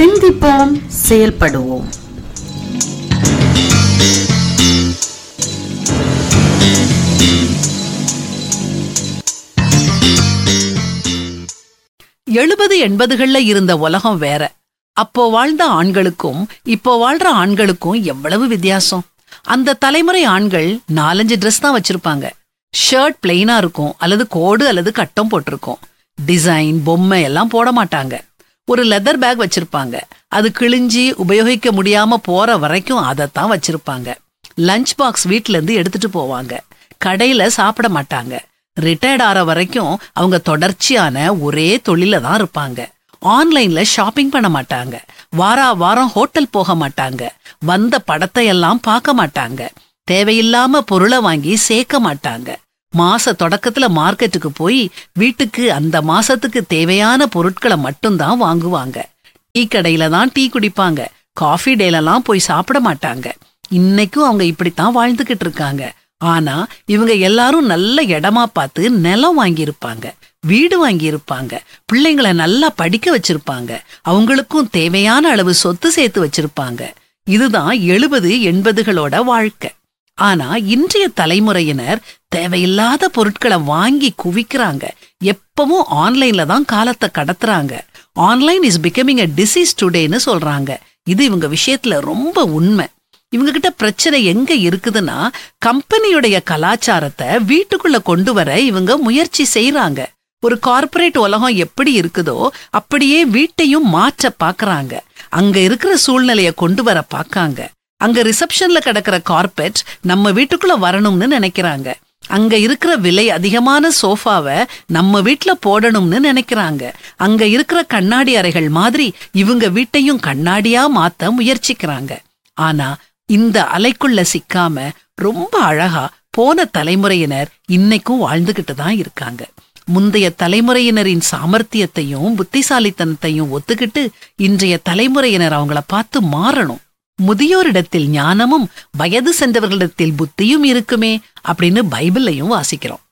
சிந்திப்போம் செயல்படுவோம் எழுபது எண்பதுகள்ல இருந்த உலகம் வேற அப்போ வாழ்ந்த ஆண்களுக்கும் இப்போ வாழ்ற ஆண்களுக்கும் எவ்வளவு வித்தியாசம் அந்த தலைமுறை ஆண்கள் நாலஞ்சு ட்ரெஸ் தான் வச்சிருப்பாங்க ஷர்ட் பிளெயினா இருக்கும் அல்லது கோடு அல்லது கட்டம் போட்டிருக்கும் டிசைன் பொம்மை எல்லாம் போட மாட்டாங்க ஒரு லெதர் பேக் வச்சிருப்பாங்க அது கிழிஞ்சி உபயோகிக்க முடியாம போற வரைக்கும் அதைத்தான் வச்சிருப்பாங்க லஞ்ச் பாக்ஸ் வீட்ல இருந்து எடுத்துட்டு போவாங்க கடையில சாப்பிட மாட்டாங்க ரிட்டையர்ட் ஆற வரைக்கும் அவங்க தொடர்ச்சியான ஒரே தொழில தான் இருப்பாங்க ஆன்லைன்ல ஷாப்பிங் பண்ண மாட்டாங்க வாரா வாரம் ஹோட்டல் போக மாட்டாங்க வந்த படத்தை எல்லாம் பார்க்க மாட்டாங்க தேவையில்லாம பொருளை வாங்கி சேர்க்க மாட்டாங்க மாச தொடக்கத்துல மார்க்கெட்டுக்கு போய் வீட்டுக்கு அந்த மாசத்துக்கு தேவையான பொருட்களை மட்டும்தான் வாங்குவாங்க டீ கடையில தான் டீ குடிப்பாங்க காஃபி டேலலாம் போய் சாப்பிட மாட்டாங்க இன்னைக்கும் அவங்க இப்படித்தான் வாழ்ந்துகிட்டு இருக்காங்க ஆனா இவங்க எல்லாரும் நல்ல இடமா பார்த்து நிலம் வாங்கியிருப்பாங்க வீடு வாங்கியிருப்பாங்க பிள்ளைங்களை நல்லா படிக்க வச்சிருப்பாங்க அவங்களுக்கும் தேவையான அளவு சொத்து சேர்த்து வச்சிருப்பாங்க இதுதான் எழுபது எண்பதுகளோட வாழ்க்கை ஆனா இன்றைய தலைமுறையினர் தேவையில்லாத பொருட்களை வாங்கி குவிக்கிறாங்க எப்பவும் ஆன்லைன்ல தான் காலத்தை கடத்துறாங்க online is becoming a disease டுடேன்னு சொல்றாங்க இது இவங்க விஷயத்துல ரொம்ப உண்மை இவங்க கிட்ட பிரச்சனை எங்க இருக்குதுன்னா கம்பெனியுடைய கலாச்சாரத்தை வீட்டுக்குள்ள கொண்டு வர இவங்க முயற்சி செய்யறாங்க ஒரு கார்ப்பரேட் உலகம் எப்படி இருக்குதோ அப்படியே வீட்டையும் மாற்ற பாக்குறாங்க அங்க இருக்கிற சூழ்நிலைய கொண்டு வர பாக்காங்க அங்க ரிசப்ஷன்ல கிடக்கிற கார்பெட் நம்ம வீட்டுக்குள்ள வரணும்னு நினைக்கிறாங்க அங்க இருக்கிற விலை அதிகமான சோஃபாவை நம்ம வீட்ல போடணும்னு நினைக்கிறாங்க அங்க இருக்கிற கண்ணாடி அறைகள் மாதிரி இவங்க வீட்டையும் கண்ணாடியா மாத்த முயற்சிக்கிறாங்க ஆனா இந்த அலைக்குள்ள சிக்காம ரொம்ப அழகா போன தலைமுறையினர் இன்னைக்கும் வாழ்ந்துகிட்டு தான் இருக்காங்க முந்தைய தலைமுறையினரின் சாமர்த்தியத்தையும் புத்திசாலித்தனத்தையும் ஒத்துக்கிட்டு இன்றைய தலைமுறையினர் அவங்கள பார்த்து மாறணும் முதியோரிடத்தில் ஞானமும் வயது சென்றவர்களிடத்தில் புத்தியும் இருக்குமே அப்படின்னு பைபிளையும் வாசிக்கிறோம்